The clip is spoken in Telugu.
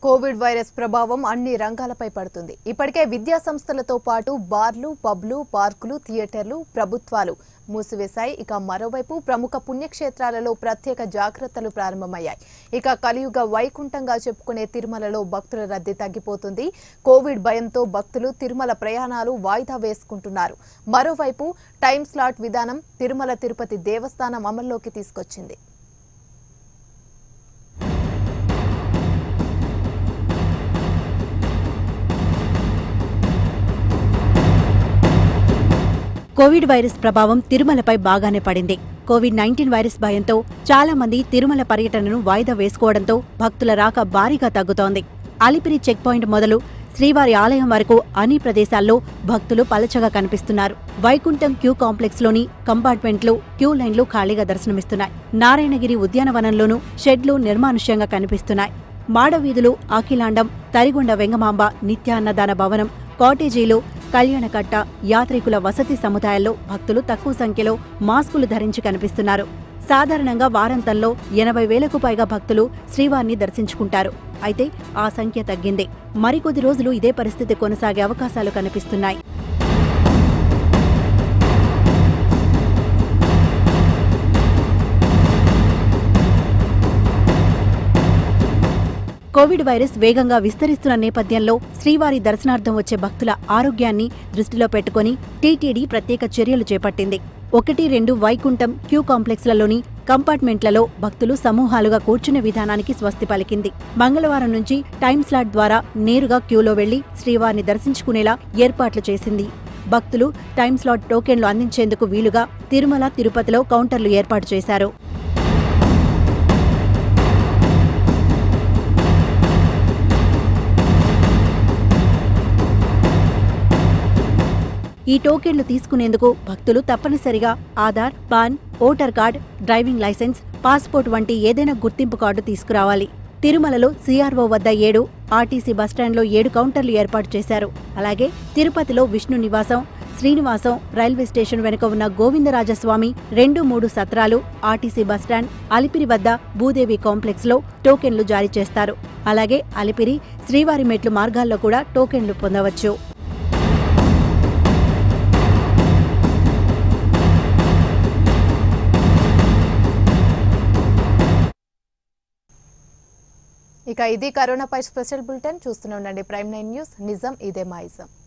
కోవిడ్ వైరస్ ప్రభావం అన్ని రంగాలపై పడుతుంది ఇప్పటికే విద్యా సంస్థలతో పాటు బార్లు పబ్లు పార్కులు థియేటర్లు ప్రభుత్వాలు మూసివేశాయి ఇక మరోవైపు ప్రముఖ పుణ్యక్షేత్రాలలో ప్రత్యేక జాగ్రత్తలు ప్రారంభమయ్యాయి ఇక కలియుగ వైకుంఠంగా చెప్పుకునే తిరుమలలో భక్తుల రద్దీ తగ్గిపోతుంది కోవిడ్ భయంతో భక్తులు తిరుమల ప్రయాణాలు వాయిదా వేసుకుంటున్నారు మరోవైపు టైం స్లాట్ విధానం తిరుమల తిరుపతి దేవస్థానం అమల్లోకి తీసుకొచ్చింది కోవిడ్ వైరస్ ప్రభావం తిరుమలపై బాగానే పడింది కోవిడ్ నైన్టీన్ వైరస్ భయంతో చాలా మంది తిరుమల పర్యటనను వాయిదా వేసుకోవడంతో భక్తుల రాక భారీగా తగ్గుతోంది అలిపిరి చెక్ పాయింట్ మొదలు శ్రీవారి ఆలయం వరకు అన్ని ప్రదేశాల్లో భక్తులు పలచగా కనిపిస్తున్నారు వైకుంఠం క్యూ కాంప్లెక్స్లోని కంపార్ట్మెంట్లు క్యూ లైన్లు ఖాళీగా దర్శనమిస్తున్నాయి నారాయణగిరి ఉద్యానవనంలోనూ షెడ్లు నిర్మానుష్యంగా కనిపిస్తున్నాయి మాడవీధులు అఖిలాండం తరిగొండ వెంగమాంబ నిత్యాన్నదాన భవనం కాటేజీలు కళ్యాణకట్ట యాత్రికుల వసతి సముదాయాల్లో భక్తులు తక్కువ సంఖ్యలో మాస్కులు ధరించి కనిపిస్తున్నారు సాధారణంగా వారాంతంలో ఎనభై వేలకు పైగా భక్తులు శ్రీవారిని దర్శించుకుంటారు అయితే ఆ సంఖ్య తగ్గింది మరికొద్ది రోజులు ఇదే పరిస్థితి కొనసాగే అవకాశాలు కనిపిస్తున్నాయి కోవిడ్ వైరస్ వేగంగా విస్తరిస్తున్న నేపథ్యంలో శ్రీవారి దర్శనార్థం వచ్చే భక్తుల ఆరోగ్యాన్ని దృష్టిలో పెట్టుకుని టీటీడీ ప్రత్యేక చర్యలు చేపట్టింది ఒకటి రెండు వైకుంఠం క్యూ కాంప్లెక్స్లలోని కంపార్ట్మెంట్లలో భక్తులు సమూహాలుగా కూర్చునే విధానానికి స్వస్తి పలికింది మంగళవారం నుంచి టైం స్లాట్ ద్వారా నేరుగా క్యూలో వెళ్లి శ్రీవారిని దర్శించుకునేలా ఏర్పాట్లు చేసింది భక్తులు టైం స్లాట్ టోకెన్లు అందించేందుకు వీలుగా తిరుమల తిరుపతిలో కౌంటర్లు ఏర్పాటు చేశారు ఈ టోకెన్లు తీసుకునేందుకు భక్తులు తప్పనిసరిగా Aadhaar PAN voter card driving licence passport వంటి ఏదైనా గుర్తింపు కార్డు తీసుకురావాలి తిరుమలలో సిఆర్ఓ వద్ద ఏడు ఆర్టీసీ బస్టాండ్లో ఏడు కౌంటర్లు ఏర్పాటు చేశారు అలాగే తిరుపతిలో విష్ణు నివాసం శ్రీనివాసం రైల్వే స్టేషన్ వెనుక ఉన్న గోవిందరాజస్వామి రెండు మూడు సత్రాలు ఆర్టీసీ బస్టాండ్ అలిపిరి వద్ద భూదేవి కాంప్లెక్స్లో టోకెన్లు జారీ చేస్తారు అలాగే అలిపిరి శ్రీవారి మెట్లు మార్గాల్లో కూడా టోకెన్లు పొందవచ్చు ఇక ఇది కరోనాపై స్పెషల్ బులెటిన్ చూస్తూనే ఉండండి ప్రైమ్ నైన్ న్యూస్ నిజం ఇదే మా ఇజం